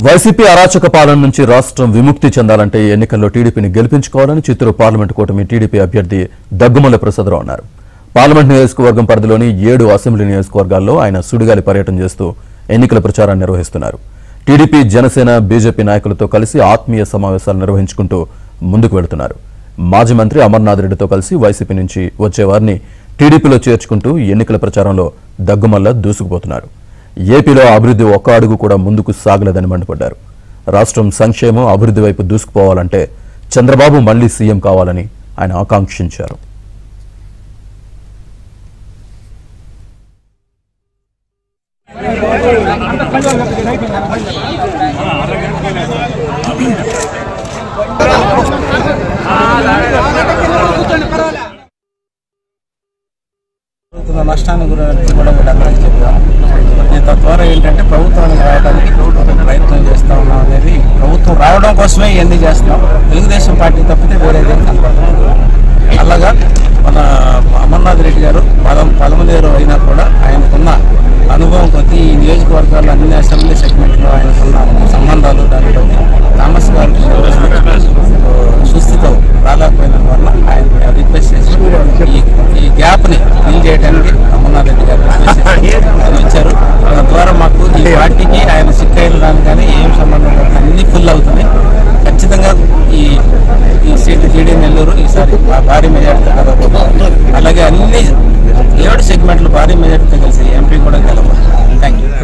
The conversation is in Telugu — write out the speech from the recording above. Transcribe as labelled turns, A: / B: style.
A: వైసీపీ అరాచక పాలన నుంచి రాష్ట్రం విముక్తి చెందాలంటే ఈ ఎన్నికల్లో టీడీపీని గెలిపించుకోవాలని చిత్తూరు పార్లమెంటు కూటమి టీడీపీ అభ్యర్థి దగ్గుమల్ల ప్రసాదరావు అన్నారు పార్లమెంట్ నియోజకవర్గం పరిధిలోని ఏడు అసెంబ్లీ నియోజకవర్గాల్లో ఆయన సుడిగాలి పర్యటన చేస్తూ ఎన్నికల ప్రచారాన్ని నిర్వహిస్తున్నారు టీడీపీ జనసేన బీజేపీ నాయకులతో కలిసి ఆత్మీయ సమావేశాలు నిర్వహించుకుంటూ ముందుకు వెళుతున్నారు మాజీ మంత్రి అమర్నాథ్ రెడ్డితో కలిసి వైసీపీ నుంచి వచ్చే వారిని టీడీపీలో చేర్చుకుంటూ ఎన్నికల ప్రచారంలో దగ్గుమల్ల దూసుకుపోతున్నారు ఏపీలో అభివృద్ధి ఒక్క అడుగు కూడా ముందుకు సాగలేదని మండిపడ్డారు రాష్ట్రం సంక్షేమం అభివృద్ధి వైపు దూసుకుపోవాలంటే చంద్రబాబు మళ్లీ సీఎం కావాలని ఆయన ఆకాంక్షించారు
B: జరుగుతున్న నష్టాన్ని గురించి కూడా వీళ్ళందరికీ చెప్పాము దీని తద్వారా ఏంటంటే ప్రభుత్వానికి రావడానికి ప్రయత్నం చేస్తా ఉన్నాం అనేది ప్రభుత్వం రావడం కోసమే ఇవన్నీ చేస్తున్నాం తెలుగుదేశం పార్టీ తప్పితే వేరేదేం కనపడదు అలాగా మన అమర్నాథ్ రెడ్డి గారు పదం పదమూడు అయినా కూడా ఆయనకున్న అనుభవం కొద్దీ ఈ నియోజకవర్గాల్లో అన్ని అసెంబ్లీ సెగ్మెంట్లో ఆయనకున్న సంబంధాలు దానిలో థామస్ గారు సుస్థితో రాలేకపోయిన వల్ల ఆయన రిక్వెస్ట్ చేసి ఈ ఈ గ్యాప్ని ఫిల్ చేయడానికి అమర్నాథ్ రెడ్డి గారు రిక్వెస్ట్ చేసి ఆయన వచ్చారు తద్వారా మాకు ఈ పార్టీకి ఆయన సిక్ అయిన దానికి కానీ ఏం సంబంధం లేదు అన్ని ఫుల్ అవుతున్నాయి ఖచ్చితంగా ఈ ఈ సీటు జీడీ నెల్లూరు ఈసారి భా- భారీ మెజార్టీతో కలగబోతుంది అలాగే అన్ని ఏడు సెగ్మెంట్లు భారీ మెజార్టీతో కలిసి ఎంపీ కూడా గెలవాలి థ్యాంక్ యూ